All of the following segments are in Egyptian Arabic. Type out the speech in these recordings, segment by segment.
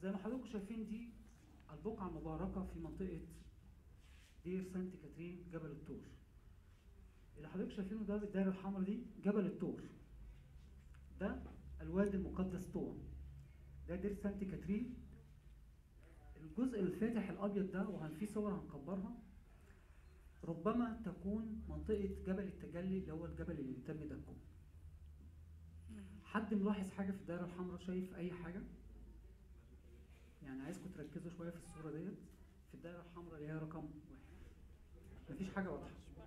زي ما حضراتكم شايفين دي البقعة المباركة في منطقة دير سانت كاترين جبل الطور اللي حضرتك شايفينه ده بالدائرة الحمراء دي جبل الطور ده الوادي المقدس طوع ده دير سانت كاترين الجزء الفاتح الابيض ده وفي صور هنكبرها ربما تكون منطقة جبل التجلي اللي هو الجبل اللي تم دكه حد ملاحظ حاجة في الدائرة الحمراء شايف أي حاجة؟ يعني عايزكم تركزوا شوية في الصورة ديت في الدائرة الحمراء اللي هي رقم واحد مفيش حاجة واضحة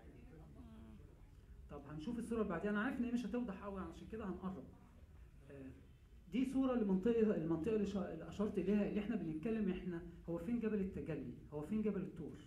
طب هنشوف الصورة اللي بعديها أنا عارف إن هي مش هتوضح قوي عشان كده هنقرب آه، دي صورة لمنطقة المنطقة اللي شا- اللي أشرت إليها اللي إحنا بنتكلم إحنا هو فين جبل التجلي؟ هو فين جبل الطور؟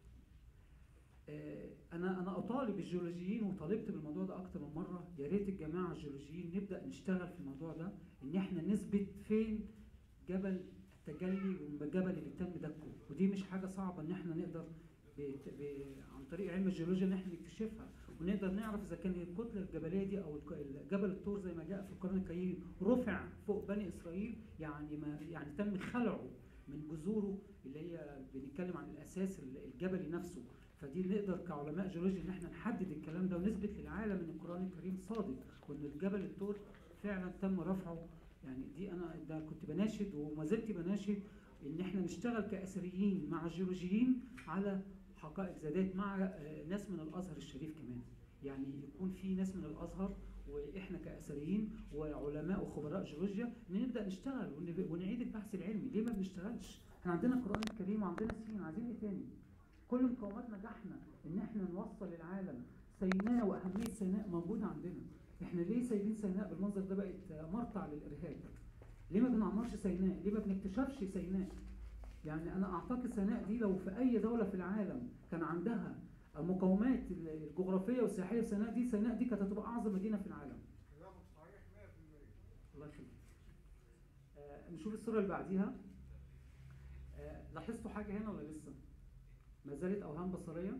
آه، انا انا اطالب الجيولوجيين وطالبت بالموضوع ده اكتر من مره يا ريت الجماعه الجيولوجيين نبدا نشتغل في الموضوع ده ان احنا نثبت فين جبل التجلي والجبل اللي تم دكه ودي مش حاجه صعبه ان احنا نقدر ب... ب... عن طريق علم الجيولوجيا ان احنا نكتشفها ونقدر نعرف اذا كان الكتله الجبليه دي او الك- جبل الطور زي ما جاء في القران الكريم رفع فوق بني اسرائيل يعني ما يعني تم خلعه من جذوره اللي هي بنتكلم عن الاساس الجبلي نفسه فدي نقدر كعلماء جيولوجيا ان احنا نحدد الكلام ده ونثبت للعالم ان القران الكريم صادق وان الجبل الطور فعلا تم رفعه يعني دي انا ده كنت بناشد وما زلت بناشد ان احنا نشتغل كاثريين مع الجيولوجيين على حقائق ذاتية مع آه، ناس من الازهر الشريف كمان يعني يكون في ناس من الازهر واحنا كاثريين وعلماء وخبراء جيولوجيا ان نبدا نشتغل ون- ونعيد البحث العلمي ليه ما بنشتغلش احنا عندنا القران الكريم وعندنا سين عايزين ايه تاني كل مقومات نجاحنا ان احنا نوصل للعالم سيناء واهميه سيناء موجوده عندنا احنا ليه سايبين سيناء بالمنظر ده بقت مرتع للارهاب ليه ما بنعمرش سيناء ليه ما بنكتشفش سيناء يعني انا اعتقد سيناء دي لو في اي دوله في العالم كان عندها المقومات الجغرافيه والسياحيه في سيناء دي سيناء دي كانت هتبقى اعظم مدينه في العالم كلامك صحيح 100% الله يخليك آه نشوف الصوره اللي بعديها آه لاحظتوا حاجه هنا ولا لسه ما زالت اوهام بصريه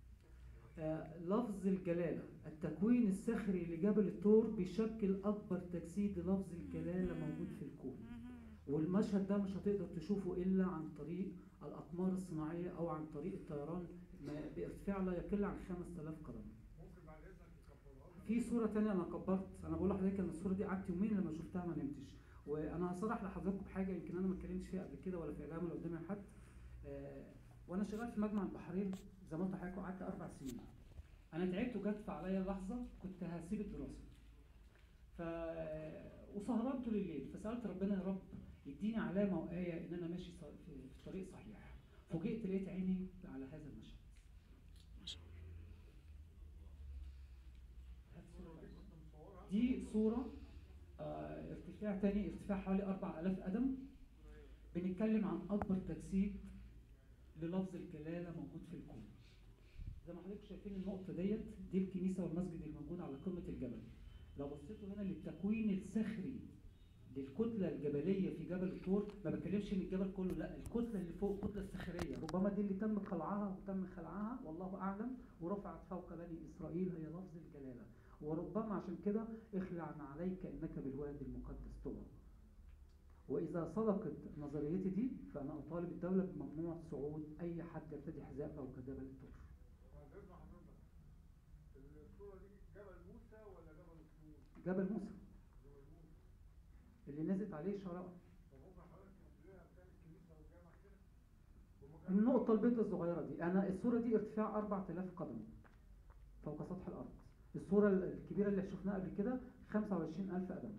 آه لفظ الجلاله التكوين الصخري لجبل الطور بيشكل اكبر تجسيد للفظ الجلاله موجود في الكون والمشهد ده مش هتقدر تشوفه الا عن طريق الاقمار الصناعيه او عن طريق الطيران ما- بارتفاع لا يقل عن 5000 قدم ممكن بعد اذنك تكبرها لنا؟ في صورة تانية أنا كبرت أنا بقول لحضرتك إن الصورة دي قعدت يومين لما شفتها ما نمتش وأنا هصرح لحضراتكم بحاجة يمكن أنا ما اتكلمتش فيها قبل كده ولا في إعلام ولا قدام حد آه، وأنا شغال في مجمع البحرين زي ما قلت لحضرتك قعدت أربع سنين أنا تعبت وجت في عليا لحظة كنت هسيب الدراسة ف وسهران طول الليل فسألت ربنا يا رب يديني علامة وآية إن أنا ماشي ص- في في طريق صحيح فوجئت لقيت عيني على هذا المشهد هات الصورة الصورة اللي دي بعدها. كنت مصورها دي صورة آه، ارتفاع تاني ارتفاع حوالي 4000 قدم بنتكلم عن أكبر تجسيد للفظ الجلالة موجود في الكون زي ما حضرتك شايفين النقطة ديت دي الكنيسة والمسجد الموجود على قمة الجبل لو بصيتوا هنا للتكوين الصخري للكتلة الجبلية في جبل الطور ما بتكلمش ان الجبل كله لا الكتلة اللي فوق الكتلة الصخرية ربما دي اللي تم قلعها وتم خلعها والله اعلم ورفعت فوق بني اسرائيل هي لفظ الجلالة وربما عشان كده اخلع عليك انك بالوادي المقدس طوى واذا صدقت نظريتي دي فانا اطالب الدوله بممنوع صعود اي حد يرتدي حذاء فوق جبل الطور بعد اذن حضرتك الصورة دي جبل موسى ولا جبل الطور؟ جبل موسى جبل موسى اللي نزلت عليه شرائع طب ممكن حضرتك تنزل لها بتاع الكنيسة والجامع كده؟ ومكان- النقطة البيضاء الصغيرة دي أنا الصورة دي ارتفاع 4000 قدم فوق سطح الأرض الصورة الكبيرة اللي شفناها قبل كده 25000 قدم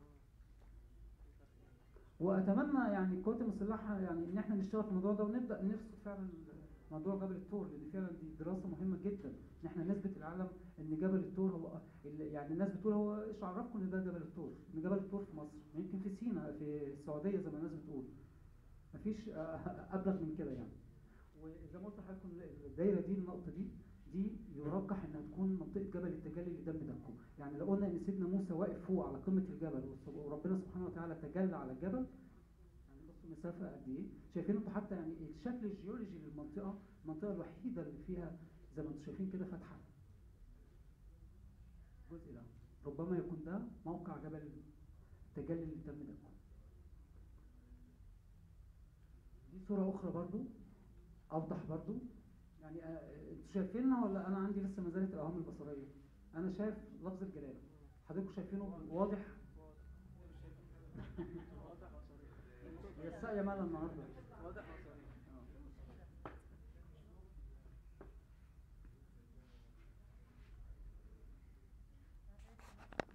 وأتمنى يعني القوات المسلحة يعني إن إحنا نشتغل في الموضوع ده ونبدأ نرصد فعلا موضوع جبل الطور لأن فعلا دي دراسة مهمة جدا إن إحنا نثبت للعالم إن جبل الطور هو ال- يعني الناس بتقول هو إيش عرفكم إن ده جبل الطور؟ إن جبل الطور في مصر يمكن في سينا في السعودية زي ما الناس بتقول مفيش آه، ابلغ من كده يعني وزي ما قلت لحضراتكم الدايره دي النقطه دي دي يرجح انها تكون منطقه جبل التجلي اللي دم دمكم يعني لو قلنا ان سيدنا موسى واقف فوق على قمه الجبل والص- وربنا سبحانه وتعالى تجلى على الجبل يعني بصوا المسافه قد ايه شايفين انتوا حتى يعني الشكل الجيولوجي للمنطقه المنطقه الوحيده اللي فيها زي ما انتم شايفين كده فتحه الجزء ده ربما يكون ده موقع جبل التجلي اللي تم دمكم دي صورة أخرى برضو أوضح برضو يعني آه، انتوا شايفينها ولا أنا عندي لسه ما زالت الأوهام البصرية؟ أنا شايف لفظ الجلالة حضراتكم شايفينه واضح؟ هي الساقية مالها النهارده؟